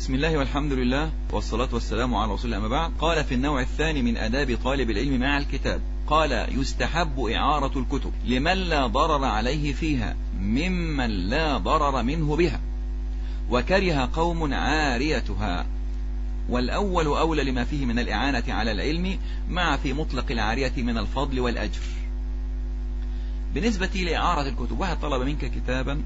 بسم الله والحمد لله والصلاة والسلام على رسول الله أما بعد قال في النوع الثاني من أداب طالب العلم مع الكتاب قال يستحب إعارة الكتب لمن لا ضرر عليه فيها ممن لا ضرر منه بها وكره قوم عاريتها والأول أولى لما فيه من الإعانة على العلم مع في مطلق العارية من الفضل والأجر بالنسبة لإعارة الكتب واحد طلب منك كتابا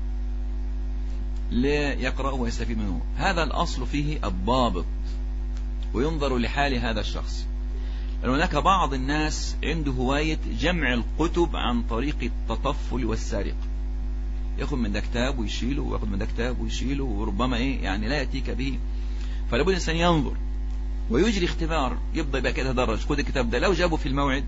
ليقرأه ويستفيد منه هذا الأصل فيه الضابط وينظر لحال هذا الشخص هناك بعض الناس عنده هواية جمع الكتب عن طريق التطفل والسرقة ياخذ من ده كتاب ويشيله وياخذ من ده كتاب ويشيله وربما ايه يعني لا يأتيك به فلابد الإنسان ينظر ويجري اختبار يبدأ يبقى كده درج خد الكتاب ده لو جابه في الموعد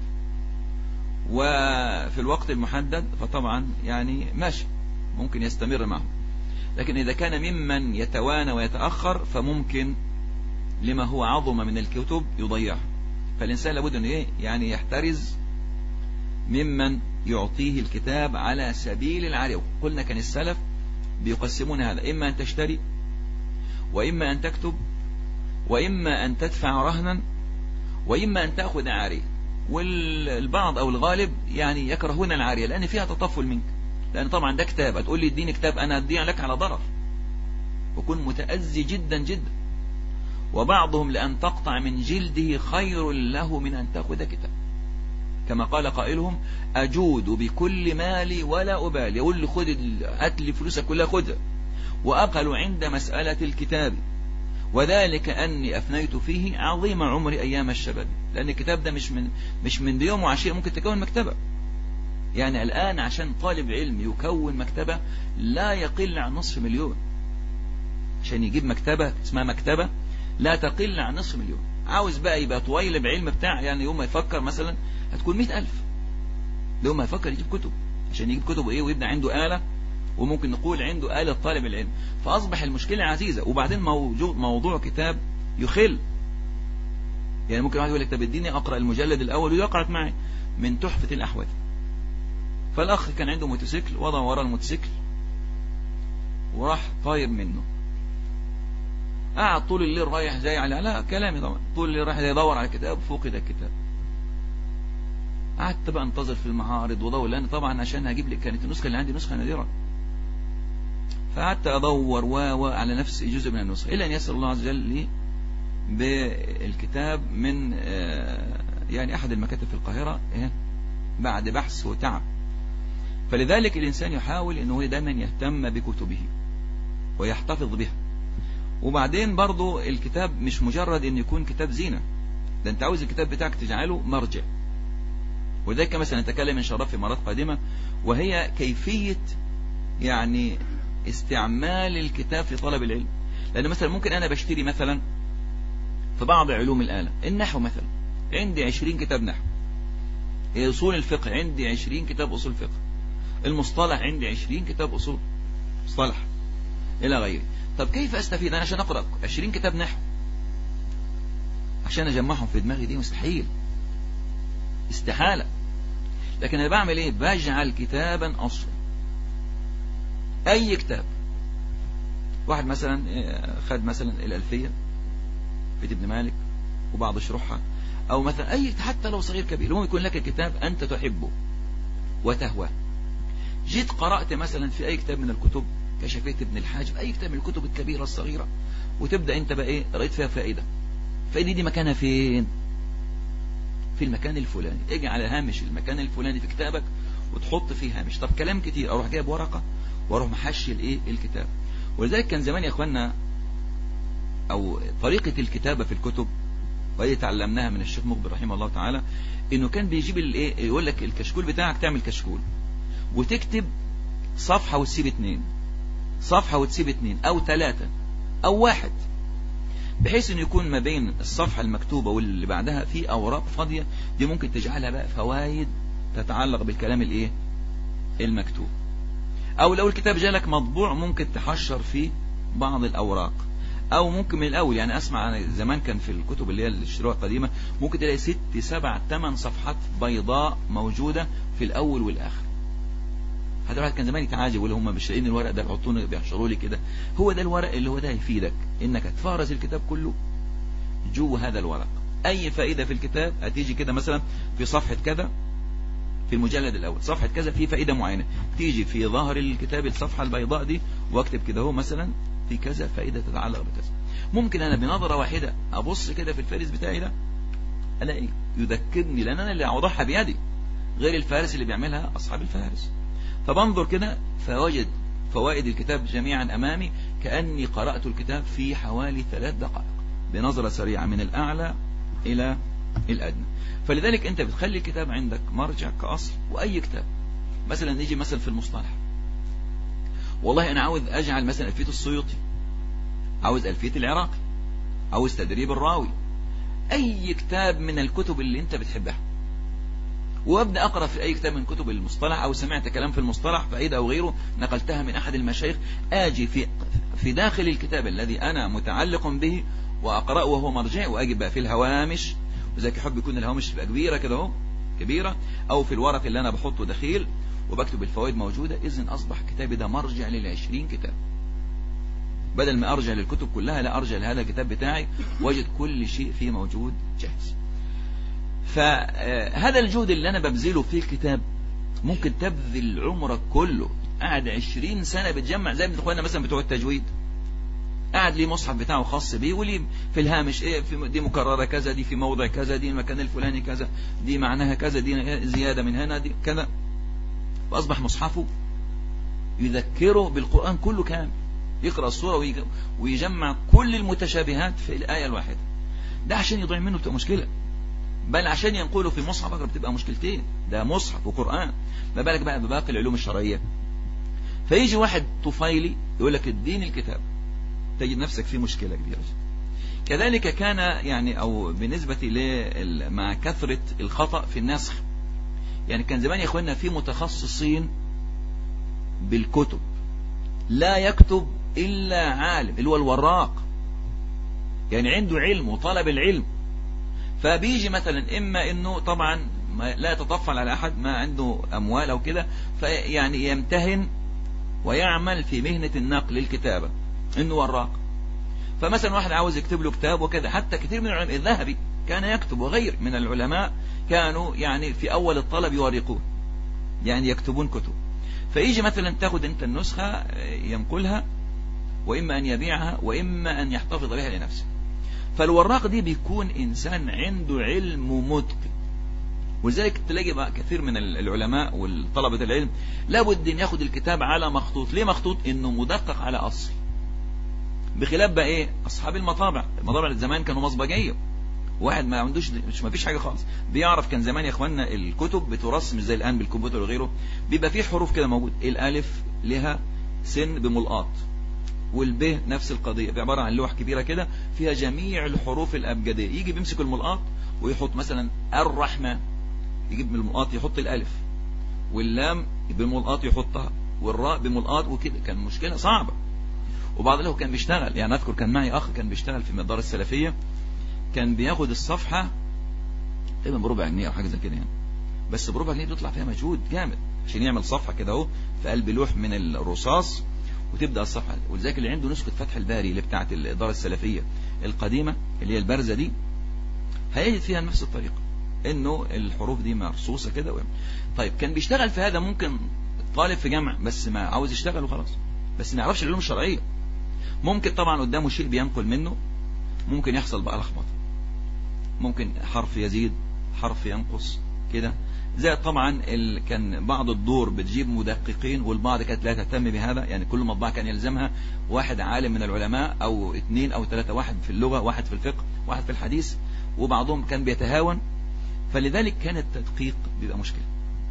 وفي الوقت المحدد فطبعا يعني ماشي ممكن يستمر معه لكن إذا كان ممن يتوانى ويتأخر فممكن لما هو عظم من الكتب يضيعها فالإنسان لابد أن إيه يعني يحترز ممن يعطيه الكتاب على سبيل العارية قلنا كان السلف بيقسمون هذا إما أن تشتري وإما أن تكتب وإما أن تدفع رهنا وإما أن تأخذ عارية والبعض أو الغالب يعني يكرهون العارية لأن فيها تطفل منك لأن طبعا ده كتاب هتقول لي اديني كتاب أنا أديع لك على ضرر وكن متأذي جدا جدا وبعضهم لأن تقطع من جلده خير له من أن تأخذ كتاب كما قال قائلهم أجود بكل مالي ولا أبالي يقول لي خد هات لي فلوسك كلها خدها وأقل عند مسألة الكتاب وذلك أني أفنيت فيه عظيم عمري أيام الشباب لأن الكتاب ده مش من مش من يوم وعشية ممكن تكون مكتبة يعني الآن عشان طالب علم يكون مكتبة لا يقل عن نصف مليون عشان يجيب مكتبة اسمها مكتبة لا تقل عن نصف مليون عاوز بقى يبقى طويل بعلم بتاع يعني يوم ما يفكر مثلا هتكون مئة ألف يوم ما يفكر يجيب كتب عشان يجيب كتب ايه ويبنى عنده آلة وممكن نقول عنده آلة طالب العلم فأصبح المشكلة عزيزة وبعدين موضوع, موضوع كتاب يخل يعني ممكن واحد يقول لك طب اديني أقرأ المجلد الأول ويقرأ معي من تحفة الأحوال فالأخ كان عنده موتوسيكل وضع وراء الموتوسيكل وراح طاير منه قعد طول الليل رايح جاي على لا كلامي طبعا طول الليل رايح يدور على كتاب فقد الكتاب قعدت بقى انتظر في المعارض ودور لان طبعا عشان هجيب لك كانت النسخه اللي عندي نسخه نادره فقعدت ادور و و على نفس جزء من النسخه الى ان يسر الله عز وجل لي بالكتاب من يعني احد المكاتب في القاهره بعد بحث وتعب فلذلك الانسان يحاول انه دايما يهتم بكتبه ويحتفظ بها وبعدين برضو الكتاب مش مجرد ان يكون كتاب زينة ده انت عاوز الكتاب بتاعك تجعله مرجع وذلك مثلا نتكلم ان شاء الله في مرات قادمة وهي كيفية يعني استعمال الكتاب في طلب العلم لان مثلا ممكن انا بشتري مثلا في بعض علوم الآلة النحو مثلا عندي عشرين كتاب نحو اصول الفقه عندي عشرين كتاب اصول فقه المصطلح عندي عشرين كتاب اصول مصطلح الى غيره طب كيف استفيد انا عشان اقرأ 20 كتاب نحو عشان اجمعهم في دماغي دي مستحيل استحالة لكن انا بعمل ايه بجعل كتابا اصلا اي كتاب واحد مثلا خد مثلا الالفية في ابن مالك وبعض شروحها او مثلا اي حتى لو صغير كبير المهم يكون لك كتاب انت تحبه وتهواه جيت قرأت مثلا في اي كتاب من الكتب كشفية ابن الحاج أي كتاب من الكتب الكبيرة الصغيرة وتبدأ أنت بقى إيه رأيت فيها فائدة فائدة دي مكانها فين في المكان الفلاني اجي على هامش المكان الفلاني في كتابك وتحط فيه هامش طب كلام كتير أروح جايب ورقة وأروح محشي الإيه الكتاب ولذلك كان زمان يا إخواننا أو طريقة الكتابة في الكتب وهي تعلمناها من الشيخ مقبل رحمه الله تعالى إنه كان بيجيب الإيه يقول لك الكشكول بتاعك تعمل كشكول وتكتب صفحة وتسيب اتنين صفحة وتسيب اتنين او ثلاثة او واحد بحيث ان يكون ما بين الصفحة المكتوبة واللي بعدها في اوراق فاضية دي ممكن تجعلها بقى فوائد تتعلق بالكلام الايه المكتوب او لو الكتاب جالك مطبوع ممكن تحشر فيه بعض الاوراق او ممكن من الاول يعني اسمع انا زمان كان في الكتب اللي هي الشروع القديمة ممكن تلاقي ست سبع ثمان صفحات بيضاء موجودة في الاول والاخر حتى الواحد كان زمان يتعاجب يقول هم مش لاقيين الورق ده بيحطونه بيحشروا لي كده هو ده الورق اللي هو ده هيفيدك انك تفارس الكتاب كله جوه هذا الورق اي فائدة في الكتاب هتيجي كده مثلا في صفحة كذا في المجلد الاول صفحة كذا في فائدة معينة تيجي في ظهر الكتاب الصفحة البيضاء دي واكتب كده هو مثلا في كذا فائدة تتعلق بكذا ممكن انا بنظرة واحدة ابص كده في الفارس بتاعي ده الاقي يذكرني لان انا اللي اوضحها بيدي غير الفارس اللي بيعملها اصحاب الفارس فبنظر كده فوجد فوائد الكتاب جميعا امامي كأني قرأت الكتاب في حوالي ثلاث دقائق بنظرة سريعة من الاعلى الى الادنى فلذلك انت بتخلي الكتاب عندك مرجع كأصل واي كتاب مثلا نيجي مثلا في المصطلح والله انا عاوز اجعل مثلا الفيت السيوطي عاوز الفيت العراقي عاوز تدريب الراوي اي كتاب من الكتب اللي انت بتحبها وابدا اقرا في اي كتاب من كتب المصطلح او سمعت كلام في المصطلح فائده او غيره نقلتها من احد المشايخ اجي في في داخل الكتاب الذي انا متعلق به واقراه وهو مرجع واجي بقى في الهوامش وذلك يحب يكون الهوامش تبقى كبيره كده اهو كبيره او في الورق اللي انا بحطه دخيل وبكتب الفوائد موجوده اذا اصبح كتابي ده مرجع للعشرين كتاب بدل ما ارجع للكتب كلها لا ارجع لهذا الكتاب بتاعي واجد كل شيء فيه موجود جاهز فهذا الجهد اللي انا ببذله في الكتاب ممكن تبذل عمرك كله قاعد عشرين سنة بتجمع زي اخواننا مثلا بتوع التجويد قاعد ليه مصحف بتاعه خاص بيه وليه في الهامش ايه في دي مكررة كذا دي في موضع كذا دي المكان الفلاني كذا دي معناها كذا دي زيادة من هنا دي كذا فأصبح مصحفه يذكره بالقرآن كله كامل يقرأ الصورة ويجمع كل المتشابهات في الآية الواحدة ده عشان يضيع منه بتبقى مشكلة بل عشان ينقله في مصحف أقرب بتبقى مشكلتين ده مصحف وقرآن ما بالك بقى بباقي العلوم الشرعية فيجي واحد طفيلي يقول لك اديني الكتاب تجد نفسك في مشكلة كبيرة كذلك كان يعني أو بالنسبة ل مع كثرة الخطأ في النسخ يعني كان زمان يا اخوانا في متخصصين بالكتب لا يكتب إلا عالم اللي هو الوراق يعني عنده علم وطلب العلم فبيجي مثلا إما إنه طبعا ما لا يتطفل على أحد ما عنده أموال أو كده فيعني يمتهن ويعمل في مهنة النقل الكتابة إنه وراق فمثلا واحد عاوز يكتب له كتاب وكذا حتى كثير من العلماء الذهبي كان يكتب وغير من العلماء كانوا يعني في أول الطلب يورقون يعني يكتبون كتب فيجي مثلا تاخد انت النسخة ينقلها وإما أن يبيعها وإما أن يحتفظ بها لنفسه فالوراق دي بيكون إنسان عنده علم متقن ولذلك تلاقي بقى كثير من العلماء والطلبة العلم لابد أن ياخد الكتاب على مخطوط ليه مخطوط إنه مدقق على أصل بخلاف بقى إيه أصحاب المطابع المطابع زمان كانوا مصبجية واحد ما عندوش مش ما فيش حاجة خالص بيعرف كان زمان يا اخوانا الكتب بترسم مش زي الآن بالكمبيوتر وغيره بيبقى فيه حروف كده موجود الألف لها سن بملقاط والب نفس القضية عبارة عن لوح كبيرة كده فيها جميع الحروف الأبجدية يجي بيمسك الملقاط ويحط مثلا الرحمن يجيب من الملقاط يحط الألف واللام بملقاط يحطها والراء بملقاط وكده كان مشكلة صعبة وبعض له كان بيشتغل يعني أذكر كان معي أخ كان بيشتغل في مدار السلفية كان بياخد الصفحة تقريبا بربع جنيه أو حاجة زي كده يعني بس بربع جنيه بيطلع فيها مجهود جامد عشان يعمل صفحة كده اهو في قلب لوح من الرصاص وتبدأ الصفحة ولذلك اللي عنده نسخة فتح الباري اللي بتاعت الإدارة السلفية القديمة اللي هي البارزة دي هيجد فيها نفس الطريقة انه الحروف دي مرصوصة كده ويعمل. طيب كان بيشتغل في هذا ممكن طالب في جامعة بس ما عاوز يشتغل وخلاص بس ما يعرفش العلوم الشرعية ممكن طبعا قدامه شيء بينقل منه ممكن يحصل بقى لخبطه ممكن حرف يزيد حرف ينقص كده زي طبعا ال... كان بعض الدور بتجيب مدققين والبعض كانت لا تهتم بهذا يعني كل مطبعة كان يلزمها واحد عالم من العلماء او اثنين او ثلاثة واحد في اللغة واحد في الفقه واحد في الحديث وبعضهم كان بيتهاون فلذلك كان التدقيق بيبقى مشكلة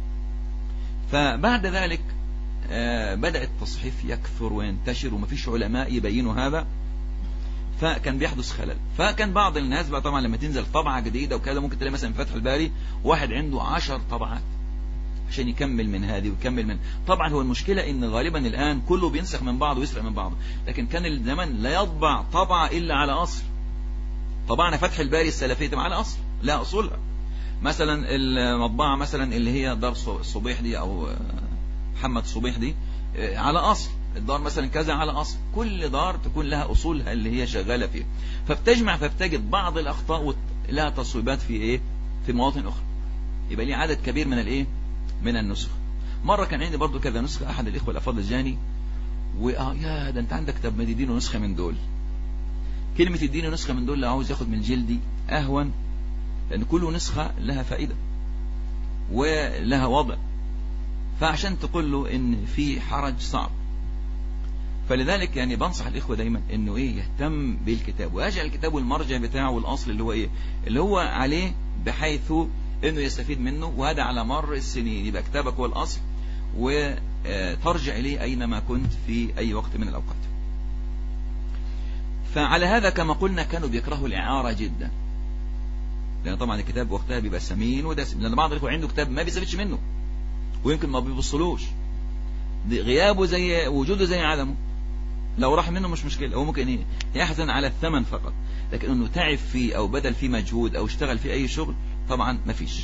فبعد ذلك بدأ التصحيف يكثر وينتشر ومفيش علماء يبينوا هذا فكان بيحدث خلل فكان بعض الناس بقى طبعا لما تنزل طبعة جديدة وكذا ممكن تلاقي مثلا في فتح الباري واحد عنده عشر طبعات عشان يكمل من هذه ويكمل من طبعا هو المشكلة ان غالبا الان كله بينسخ من بعض ويسرق من بعض لكن كان الزمن لا يطبع طبعة الا على اصل طبعنا فتح الباري السلفية على اصل لا اصولها مثلا المطبعة مثلا اللي هي دار الصبيح دي او محمد صبيح دي آه، على أصل الدار مثلا كذا على أصل كل دار تكون لها أصولها اللي هي شغالة فيها فبتجمع فبتجد بعض الأخطاء لها تصويبات في إيه في مواطن أخرى يبقى ليه عدد كبير من الإيه من النسخ مرة كان عندي برضو كذا نسخة أحد الإخوة الأفاضل جاني وآه يا ده أنت عندك طب ما تدينه نسخة من دول كلمة اديني نسخة من دول لو عاوز ياخد من جلدي أهون لأن كل نسخة لها فائدة ولها وضع فعشان تقول له ان في حرج صعب فلذلك يعني بنصح الاخوه دايما انه ايه يهتم بالكتاب ويجعل الكتاب المرجع بتاعه والاصل اللي هو ايه اللي هو عليه بحيث انه يستفيد منه وهذا على مر السنين يبقى كتابك هو الاصل وترجع اليه اينما كنت في اي وقت من الاوقات فعلى هذا كما قلنا كانوا بيكرهوا الاعاره جدا لان طبعا الكتاب وقتها بيبقى سمين ودسم لان بعض الاخوه عنده كتاب ما بيستفدش منه ويمكن ما بيبصلوش غيابه زي وجوده زي عدمه لو راح منه مش مشكلة هو ممكن ايه يحزن على الثمن فقط لكن انه تعب فيه او بدل فيه مجهود او اشتغل فيه اي شغل طبعا ما فيش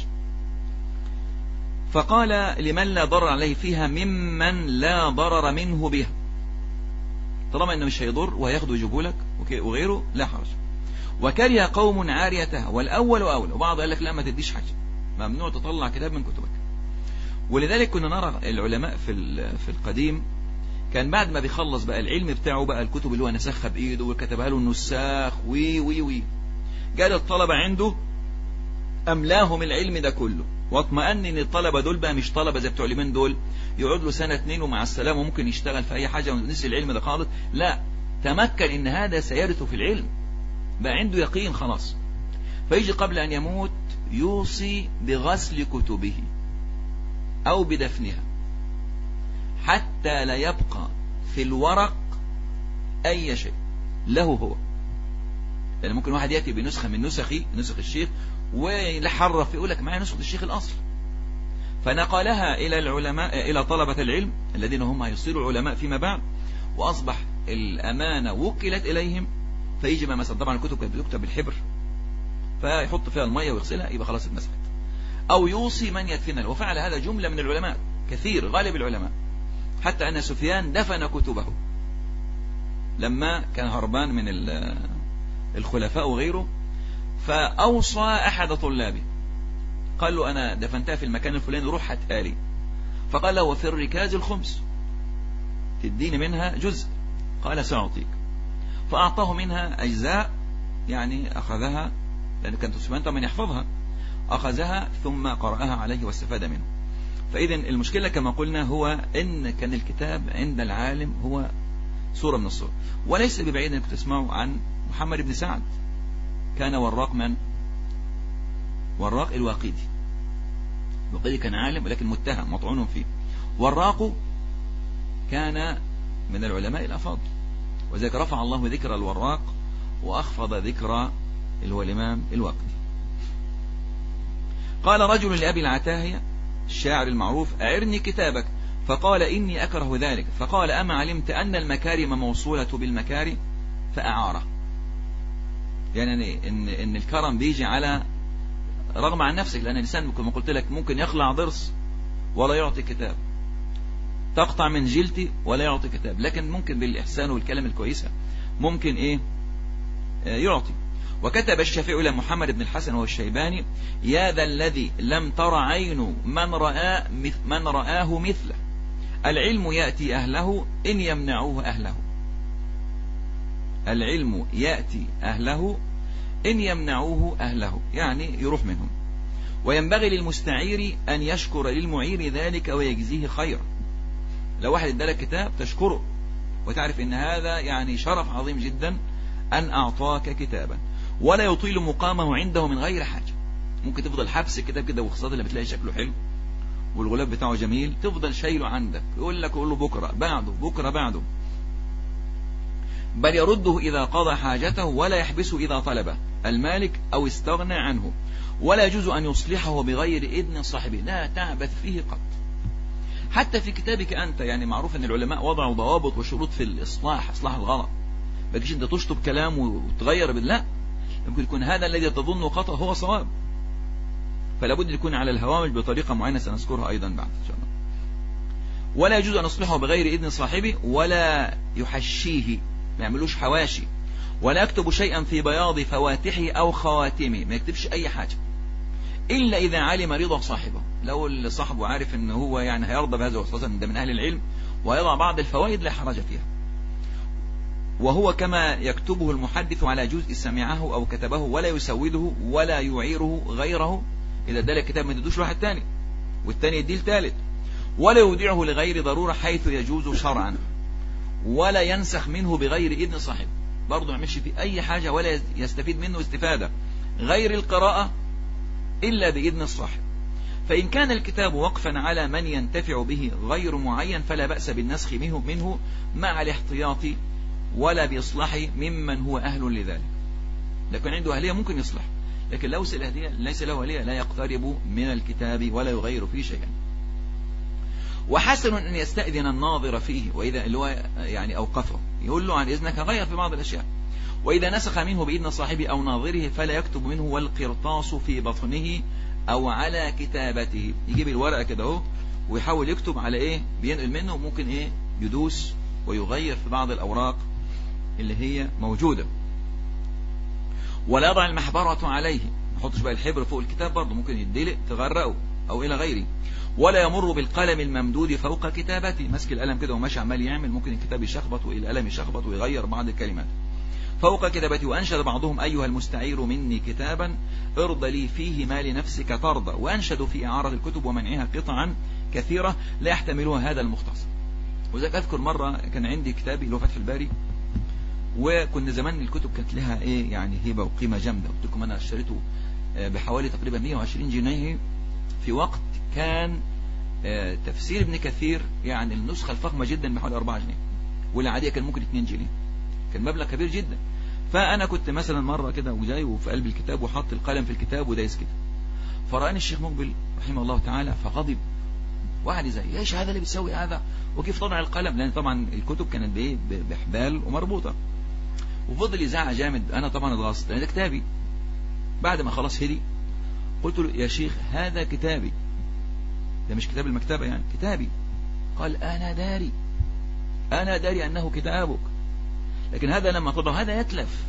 فقال لمن لا ضرر عليه فيها ممن لا ضرر منه بها طالما انه مش هيضر وهياخده ويجيبه لك وغيره لا حرج وكره قوم عاريتها والاول اولى وبعض قال لك لا ما تديش حاجه ممنوع تطلع كتاب من كتبك ولذلك كنا نرى العلماء في في القديم كان بعد ما بيخلص بقى العلم بتاعه بقى الكتب اللي هو نسخها بايده وكتبها له النساخ وي وي وي جال الطلبة عنده املاهم العلم ده كله واطمأن ان الطلبة دول بقى مش طلبة زي بتوع اليومين دول يقعد له سنة اتنين ومع السلامة وممكن يشتغل في اي حاجة ونسي العلم ده خالص لا تمكن ان هذا سيرث في العلم بقى عنده يقين خلاص فيجي قبل ان يموت يوصي بغسل كتبه أو بدفنها حتى لا يبقى في الورق أي شيء له هو يعني ممكن واحد يأتي بنسخة من نسخي نسخ الشيخ ويحرف يقول لك معايا نسخة الشيخ الأصل فنقلها إلى العلماء إلى طلبة العلم الذين هم يصيروا علماء فيما بعد وأصبح الأمانة وكلت إليهم فيجي ما مثلا طبعا الكتب كانت بتكتب بالحبر فيحط فيها المية ويغسلها يبقى خلاص اتمسحت أو يوصي من يدفنه وفعل هذا جملة من العلماء كثير غالب العلماء حتى أن سفيان دفن كتبه لما كان هربان من الخلفاء وغيره فأوصى أحد طلابه قال له أنا دفنتها في المكان الفلاني روح هاتها لي فقال له وفي الركاز الخمس تديني منها جزء قال سأعطيك فأعطاه منها أجزاء يعني أخذها لأنه كانت سفيان من يحفظها أخذها ثم قرأها عليه واستفاد منه فإذا المشكلة كما قلنا هو إن كان الكتاب عند العالم هو صورة من الصور وليس ببعيد أنكم تسمعوا عن محمد بن سعد كان وراق من وراق الواقدي الواقدي كان عالم ولكن متهم مطعون فيه وراق كان من العلماء الأفاضل وذلك رفع الله ذكر الوراق وأخفض ذكر اللي هو الإمام الواقدي قال رجل لأبي العتاهية الشاعر المعروف أعرني كتابك فقال إني أكره ذلك فقال أما علمت أن المكارم موصولة بالمكارم فأعاره يعني إن, إن الكرم بيجي على رغم عن نفسك لأن الإنسان كما قلت لك ممكن يخلع ضرس ولا يعطي كتاب تقطع من جلتي ولا يعطي كتاب لكن ممكن بالإحسان والكلام الكويسة ممكن إيه يعطي وكتب الشافعي إلى محمد بن الحسن وهو الشيباني يا ذا الذي لم تر عين من, رأى من رآه مثله العلم يأتي أهله إن يمنعوه أهله العلم يأتي أهله إن يمنعوه أهله يعني يروح منهم وينبغي للمستعير أن يشكر للمعير ذلك ويجزيه خيرا لو واحد ادالك كتاب تشكره وتعرف ان هذا يعني شرف عظيم جدا أن أعطاك كتابا ولا يطيل مقامه عنده من غير حاجة ممكن تفضل حبس كده كده وخاصة اللي بتلاقي شكله حلو والغلاف بتاعه جميل تفضل شايله عندك يقول لك قول له بكرة بعده بكرة بعده بل يرده إذا قضى حاجته ولا يحبسه إذا طلبه المالك أو استغنى عنه ولا يجوز أن يصلحه بغير إذن صاحبه لا تعبث فيه قط حتى في كتابك أنت يعني معروف أن العلماء وضعوا ضوابط وشروط في الإصلاح إصلاح الغلط ما أنت تشطب كلام وتغير لا يمكن يكون هذا الذي تظنه خطأ هو صواب فلا بد يكون على الهوامش بطريقة معينة سنذكرها أيضا بعد إن شاء الله ولا يجوز أن يصلحه بغير إذن صاحبه ولا يحشيه ما يعملوش حواشي ولا يكتب شيئا في بياض فواتحه أو خواتمه ما يكتبش أي حاجة إلا إذا علم رضا صاحبه لو صاحبه عارف أنه هو يعني هيرضى بهذا وخاصة ده من أهل العلم ويضع بعض الفوائد لا حرج فيها وهو كما يكتبه المحدث على جزء سمعه أو كتبه ولا يسوده ولا يعيره غيره إذا ادى الكتاب ما تدوش واحد تاني والتاني يديه الثالث ولا يودعه لغير ضرورة حيث يجوز شرعا ولا ينسخ منه بغير إذن صاحبه برضه ما يعملش في أي حاجة ولا يستفيد منه استفادة غير القراءة إلا بإذن الصاحب فإن كان الكتاب وقفا على من ينتفع به غير معين فلا بأس بالنسخ منه, منه مع الاحتياط ولا بإصلاح ممن هو أهل لذلك لكن عنده أهلية ممكن يصلح لكن لو ليس له أهلية لا يقترب من الكتاب ولا يغير فيه شيئا وحسن أن يستأذن الناظر فيه وإذا اللي هو يعني أوقفه يقول له عن إذنك غير في بعض الأشياء وإذا نسخ منه بإذن صاحبه أو ناظره فلا يكتب منه والقرطاس في بطنه أو على كتابته يجيب الورقة كده اهو ويحاول يكتب على إيه بينقل منه ممكن إيه يدوس ويغير في بعض الأوراق اللي هي موجودة ولا يضع المحبرة عليه ما يحطش بقى الحبر فوق الكتاب برضه ممكن يدلق تغرقه أو إلى غيره ولا يمر بالقلم الممدود فوق كتابته مسك القلم كده وماشي عمال يعمل ممكن الكتاب يشخبط والقلم يشخبط ويغير بعض الكلمات فوق كتابته وأنشد بعضهم أيها المستعير مني كتابا ارض لي فيه ما لنفسك ترضى وأنشد في إعارة الكتب ومنعها قطعا كثيرة لا يحتملها هذا المختصر وذلك أذكر مرة كان عندي كتابي اللي هو فتح الباري وكنا زمان الكتب كانت لها ايه يعني هبة وقيمة جامدة قلت لكم انا اشتريته بحوالي تقريبا 120 جنيه في وقت كان تفسير ابن كثير يعني النسخة الفخمة جدا بحوالي 4 جنيه والعادية كان ممكن 2 جنيه كان مبلغ كبير جدا فأنا كنت مثلا مرة كده وجاي وفي قلب الكتاب وحط القلم في الكتاب ودايس كده فرآني الشيخ مقبل رحمه الله تعالى فغضب وقعد زي ايش هذا اللي بتسوي هذا وكيف طبع القلم لان طبعا الكتب كانت بايه بحبال ومربوطه وفضل يزعق جامد انا طبعا اتغصت لان ده كتابي بعد ما خلاص هدي قلت له يا شيخ هذا كتابي ده مش كتاب المكتبة يعني كتابي قال أنا داري أنا داري أنه كتابك لكن هذا لما تضع هذا يتلف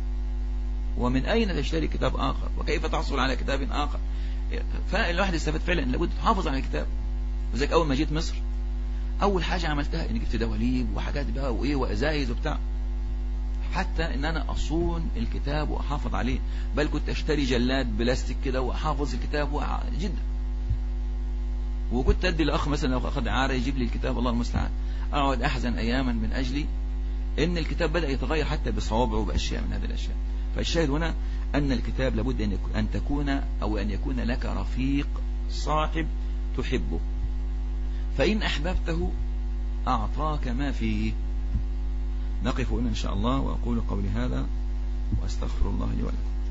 ومن أين تشتري كتاب آخر وكيف تحصل على كتاب آخر فالواحد استفاد فعلا لابد تحافظ على الكتاب وزيك أول ما جيت مصر أول حاجة عملتها إني جبت دواليب وحاجات بقى وإيه وأزايز وبتاع حتى ان انا اصون الكتاب واحافظ عليه بل كنت اشتري جلاد بلاستيك كده واحافظ الكتاب جدا وكنت ادي الاخ مثلا لو اخذ عاره يجيب لي الكتاب الله المستعان اقعد احزن اياما من اجلي ان الكتاب بدا يتغير حتى بصوابعه وباشياء من هذه الاشياء فالشاهد هنا ان الكتاب لابد ان ان تكون او ان يكون لك رفيق صاحب تحبه فان احببته اعطاك ما فيه نقف هنا إن شاء الله وأقول قولي هذا وأستغفر الله لي ولكم